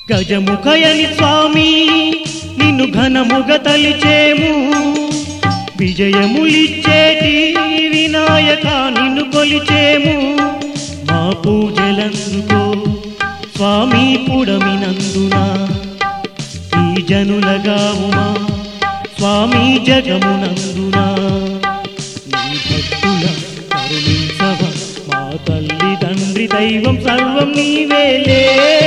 గజముఖయని స్వామి నిన్ను ఘనముగ తలిచేము విజయములిచ్చేటి వినాయక నిన్ను కొలిచేము మా పూజలందుకో స్వామి పుడమినందున ఈ జనులగావుమా స్వామి జగమునందున నీ భక్తుల కరుణించవ మా తల్లి తండ్రి దైవం సర్వం నీవేలే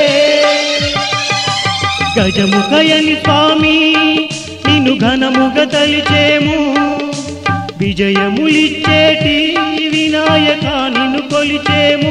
గజముఖయని స్వామి నిన్ను ఘనముగ తలిచేము విజయములిచ్చేటి వినాయక నిన్ను కొలిచేము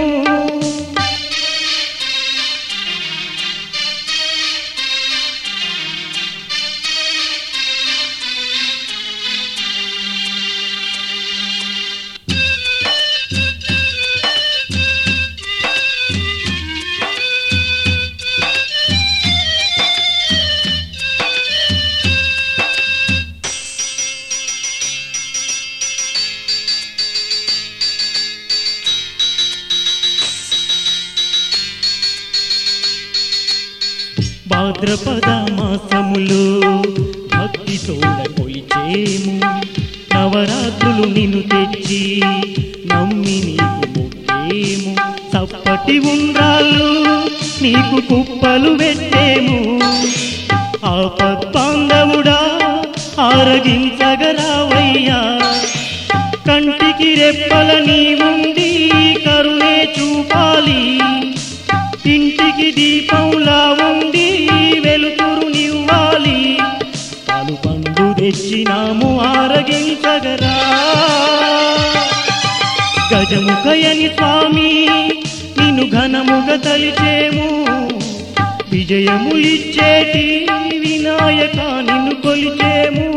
భాద్రపద మాసములో భక్తి తోడ కొలిచేము నవరాత్రులు నిన్ను తెచ్చి నమ్మి నీకు మొక్కేము చప్పటి ఉండ్రాళ్ళు నీకు కుప్పలు పెట్టేము ఆపత్పాండవుడా ఆరగించగరావయ్యా కంటికి రెప్పల నీవుండి కరుణే చూపాలి ఇంటికి దీపంలా ఉండి వెలుతురు నివ్వాలి పాలు పండు తెచ్చినాము ఆరగించగరా గజముఖయని స్వామి నిన్ను ఘనముగ తలిచేము విజయములిచ్చేటి వినాయక నిన్ను కొలిచేము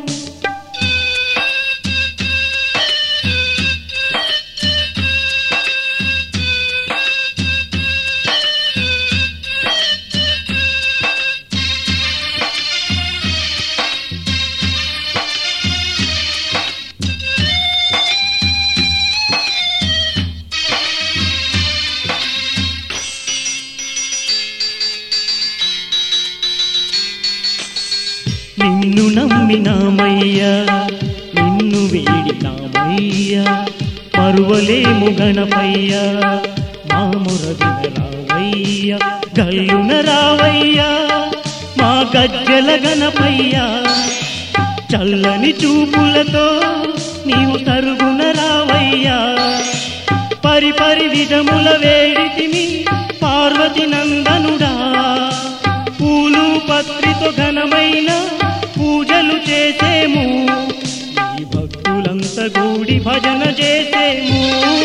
నిన్ను నమ్మినామయ్యా నిన్ను వేడినామయ్యా మరువలేము గణపయ్యా మామురదిన రావయ్యా గల్లున రావయ్యా మా గజ్జల గణపయ్యా చల్లని చూపులతో నీవు తరుగున రావయ్యా పరిపరి విధముల వేడితిమి పార్వతి నందనుడా పూలు పత్రితో ఘనమైన పూజలు చేసేము ఈ భక్తులంత గూడి భజన చేసేము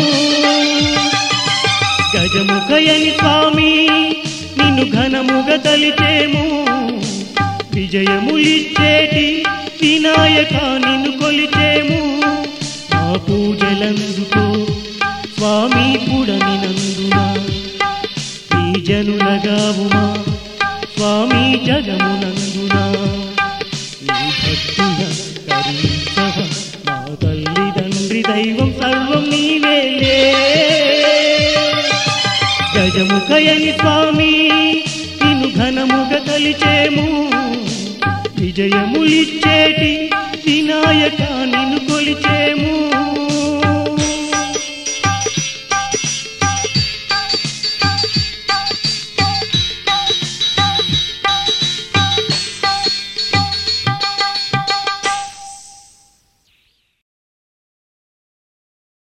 గజముఖయని స్వామి నిన్ను ఘనముగ తలిచేము విజయములిచ్చేటి వినాయక నిన్ను కొలిచేము మా పూజలందుకో స్వామి పుడమినందున ఈ జనులగావుమా స్వామి జగమునందున నీ భక్తుల కరుణించవ మా తల్లి తండ్రి దైవం సర్వం నీవేలే గజముఖయని స్వామి నిన్ను ఘనముగ కలిచేము విజయములిచ్చేటి వినాయక నిన్ను కొలిచేము